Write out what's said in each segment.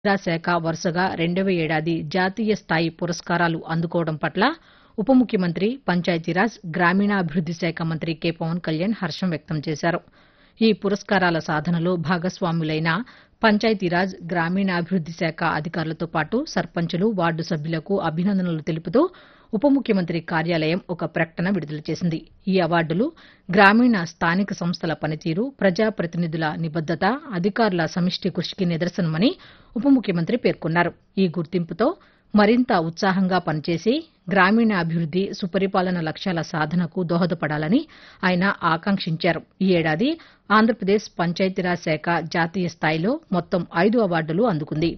పంచాయతీరాజ్ శాఖ వరుసగా రెండవ ఏడాది జాతీయ స్థాయి పురస్కారాలు అందుకోవడం పట్ల ఉప ముఖ్యమంత్రి పంచాయతీరాజ్ గ్రామీణాభివృద్ది శాఖ మంత్రి కె పవన్ కళ్యాణ్ హర్షం వ్యక్తం చేశారు ఈ పురస్కారాల సాధనలో భాగస్వాములైన పంచాయతీరాజ్ గ్రామీణాభివృద్ది శాఖ అధికారులతో పాటు సర్పంచులు వార్డు సభ్యులకు అభినందనలు తెలుపుతూ ఉప ముఖ్యమంత్రి కార్యాలయం ఒక ప్రకటన విడుదల చేసింది ఈ అవార్డులు గ్రామీణ స్థానిక సంస్థల పనితీరు ప్రజాప్రతినిధుల నిబద్దత అధికారుల సమిష్టి కృషికి నిదర్శనమని ఉప ముఖ్యమంత్రి పేర్కొన్నారు ఈ గుర్తింపుతో మరింత ఉత్సాహంగా పనిచేసి గ్రామీణాభివృద్ది సుపరిపాలన లక్ష్యాల సాధనకు దోహదపడాలని ఆయన ఆకాంక్షించారు ఈ ఏడాది ఆంధ్రప్రదేశ్ పంచాయతీరాజ్ శాఖ జాతీయ స్థాయిలో మొత్తం ఐదు అవార్డులు అందుకుంది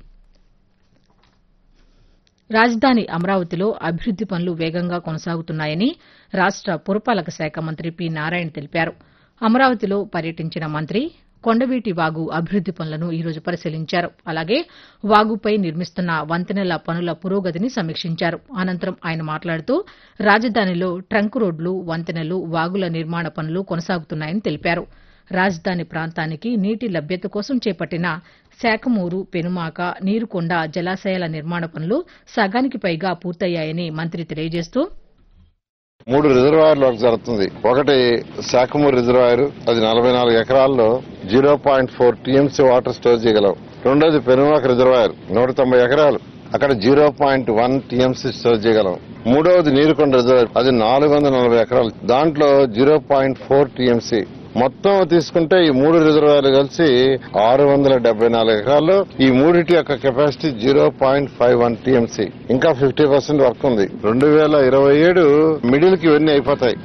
రాజధాని అమరావతిలో అభివృద్ది పనులు వేగంగా కొనసాగుతున్నాయని రాష్ట పురపాలక శాఖ మంత్రి పి నారాయణ తెలిపారు అమరావతిలో పర్యటించిన మంత్రి కొండవీటి వాగు అభివృద్ది పనులను ఈరోజు పరిశీలించారు అలాగే వాగుపై నిర్మిస్తున్న వంతెనల పనుల పురోగతిని సమీక్షించారు అనంతరం ఆయన మాట్లాడుతూ రాజధానిలో ట్రంక్ రోడ్లు వంతెనలు వాగుల నిర్మాణ పనులు కొనసాగుతున్నాయని తెలిపారు రాజధాని ప్రాంతానికి నీటి లభ్యత కోసం చేపట్టిన శాఖమూరు పెనుమాక నీరుకొండ జలాశయాల నిర్మాణ పనులు సగానికి పైగా పూర్తయ్యాయని మంత్రి తెలియజేస్తూ మూడు రిజర్వాయర్లు వర్క్ జరుగుతుంది ఒకటి శాఖమూరు రిజర్వాయర్ అది నలభై నాలుగు ఎకరాల్లో zero point four TMC water store చేయగలం రెండోది పెనుమాక రిజర్వాయర్ నూట తొంభై ఎకరాలు అక్కడ zero point one TMC store చేయగలం మూడవది నీరుకొండ రిజర్వాయర్ అది నాలుగు వందల నలభై ఎకరాలు దాంట్లో జీరో పాయింట్ ఫోర్ టీఎంసీ మొత్తం తీసుకుంటే ఈ మూడు రిజర్వాయర్లు కలిసి ఆరు వందల డెబ్బై నాలుగు ఎకరాల్లో ఈ మూడిటి యొక్క capacity zero point five one TMC ఇంకా ఫిఫ్టీ పర్సెంట్ వర్క్ ఉంది రెండు వేల ఇరవై ఏడు మిడిల్ కి ఇవన్నీ అయిపోతాయి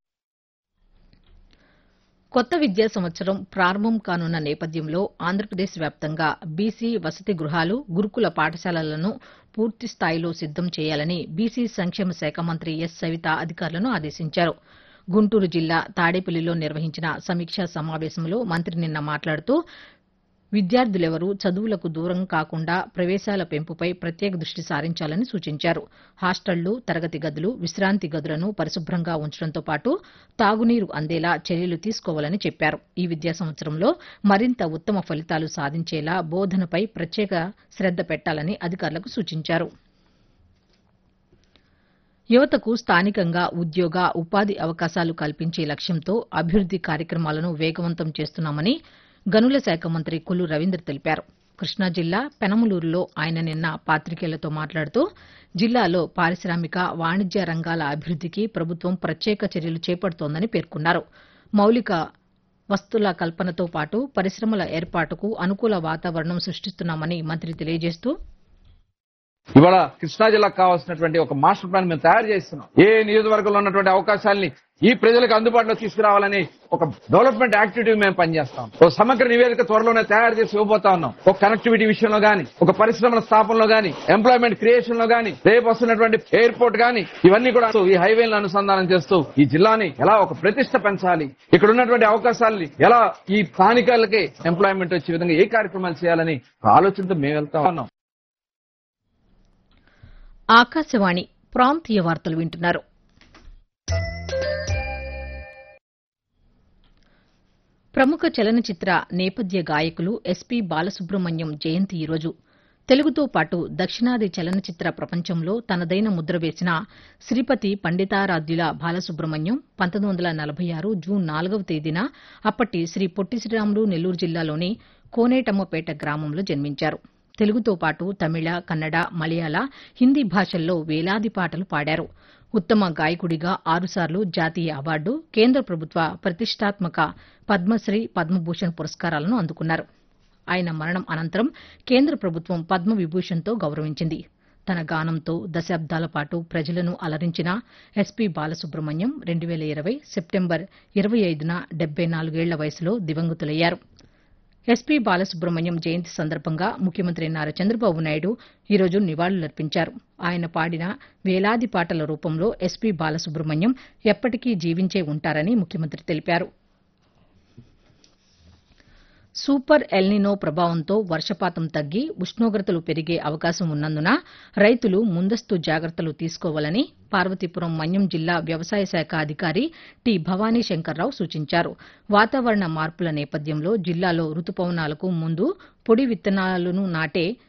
కొత్త విద్యా సంవత్సరం ప్రారంభం కానున్న నేపథ్యంలో ఆంధ్రప్రదేశ్ వ్యాప్తంగా బీసీ వసతి గృహాలు గురుకుల పాఠశాలలను పూర్తి స్థాయిలో సిద్దం చేయాలని బీసీ సంక్షేమ శాఖ మంత్రి ఎస్ సవిత అధికారులను ఆదేశించారు గుంటూరు జిల్లా తాడేపల్లిలో నిర్వహించిన సమీక్షా సమావేశంలో మంత్రి నిన్న మాట్లాడుతూ విద్యార్థులెవరూ చదువులకు దూరం కాకుండా ప్రవేశాల పెంపుపై ప్రత్యేక దృష్టి సారించాలని సూచించారు హాస్టళ్లు తరగతి గదులు విశ్రాంతి గదులను పరిశుభ్రంగా ఉంచడంతో పాటు తాగునీరు అందేలా చర్యలు తీసుకోవాలని చెప్పారు ఈ విద్యా సంవత్సరంలో మరింత ఉత్తమ ఫలితాలు సాధించేలా బోధనపై ప్రత్యేక శ్రద్ద పెట్టాలని అధికారులకు సూచించారు యువతకు స్థానికంగా ఉద్యోగ ఉపాధి అవకాశాలు కల్పించే లక్ష్యంతో అభివృద్ది కార్యక్రమాలను వేగవంతం చేస్తున్నామని గనుల శాఖ మంత్రి కొల్లు రవీంద్ర తెలిపారు కృష్ణా జిల్లా పెనమలూరులో ఆయన నిన్న పాతికేయులతో మాట్లాడుతూ జిల్లాలో పారిశ్రామిక వాణిజ్య రంగాల అభివృద్దికి ప్రభుత్వం ప్రత్యేక చర్యలు చేపడుతోందని పేర్కొన్నారు మౌలిక వస్తుల కల్పనతో పాటు పరిశ్రమల ఏర్పాటుకు అనుకూల వాతావరణం సృష్టిస్తున్నామని మంత్రి తెలియజేస్తూ ఇవాళ కృష్ణా జిల్లాకు కావాల్సినటువంటి ఒక మాస్టర్ ప్లాన్ మేము తయారు చేస్తున్నాం ఏ నియోజకవర్గంలో ఉన్నటువంటి అవకాశాలని ఈ ప్రజలకు అందుబాటులో తీసుకురావాలని ఒక డెవలప్మెంట్ యాక్టివిటీ మేము పనిచేస్తాం ఒక సమగ్ర నివేదిక త్వరలోనే తయారు చేసి ఇవ్వబోతా ఉన్నాం ఒక కనెక్టివిటీ విషయంలో గానీ ఒక పరిశ్రమల స్థాపనలో గానీ ఎంప్లాయ్మెంట్ క్రియేషన్ లో గానీ రేపు వస్తున్నటువంటి ఎయిర్పోర్ట్ గానీ ఇవన్నీ కూడా ఈ హైవేలను అనుసంధానం చేస్తూ ఈ జిల్లాని ఎలా ఒక ప్రతిష్ట పెంచాలి ఇక్కడ ఉన్నటువంటి అవకాశాలని ఎలా ఈ స్థానికులకి ఎంప్లాయ్మెంట్ వచ్చే విధంగా ఏ కార్యక్రమాలు చేయాలని ఒక ఆలోచనతో మేము వెళ్తా ఉన్నాం ఆకాశవాణి ప్రాంతీయ వార్తలు వింటున్నారు ప్రముఖ చలనచిత్ర నేపథ్య గాయకులు ఎస్పీ బాలసుబ్రహ్మణ్యం జయంతి ఈరోజు తెలుగుతో పాటు దక్షిణాది చలనచిత్ర ప్రపంచంలో తనదైన ముద్ర వేసిన శ్రీపతి పండితారాధ్యుల బాలసుబ్రహ్మణ్యం పంతొమ్మిది వందల నలభై ఆరు జూన్ నాలుగవ తేదీన అప్పటి శ్రీ పొట్టి శ్రీరాములు నెల్లూరు జిల్లాలోని కోనేటమ్మపేట గ్రామంలో జన్మించారు తెలుగుతో పాటు తమిళ కన్నడ మలయాళ హిందీ భాషల్లో వేలాది పాటలు పాడారు ఉత్తమ గాయకుడిగా ఆరుసార్లు జాతీయ అవార్డు కేంద్ర ప్రభుత్వ ప్రతిష్టాత్మక పద్మశ్రీ పద్మభూషణ్ పురస్కారాలను అందుకున్నారు ఆయన మరణం అనంతరం కేంద్ర ప్రభుత్వం పద్మ విభూషణ్తో గౌరవించింది తన గానంతో దశాబ్దాల పాటు ప్రజలను అలరించిన ఎస్పీ బాలసుబ్రహ్మణ్యం రెండు వేల ఇరవై సెప్టెంబర్ ఇరవై ఐదున డెబ్బై నాలుగేళ్ల వయసులో దివంగతులయ్యారు ఎస్పీ బాలసుబ్రహ్మణ్యం జయంతి సందర్భంగా ముఖ్యమంత్రి నారా చంద్రబాబు నాయుడు ఈరోజు నివాళులర్పించారు ఆయన పాడిన వేలాది పాటల రూపంలో ఎస్పీ బాలసుబ్రహ్మణ్యం ఎప్పటికీ జీవించే ఉంటారని ముఖ్యమంత్రి తెలిపారు సూపర్ ఎల్నినో ప్రభావంతో వర్షపాతం తగ్గి ఉష్ణోగ్రతలు పెరిగే అవకాశం ఉన్నందున రైతులు ముందస్తు జాగ్రత్తలు తీసుకోవాలని పార్వతీపురం మన్యం జిల్లా వ్యవసాయ శాఖ అధికారి టి భవానీ శంకర్రావు సూచించారు వాతావరణ మార్పుల నేపథ్యంలో జిల్లాలో రుతుపవనాలకు ముందు పొడి విత్తనాలను నాటే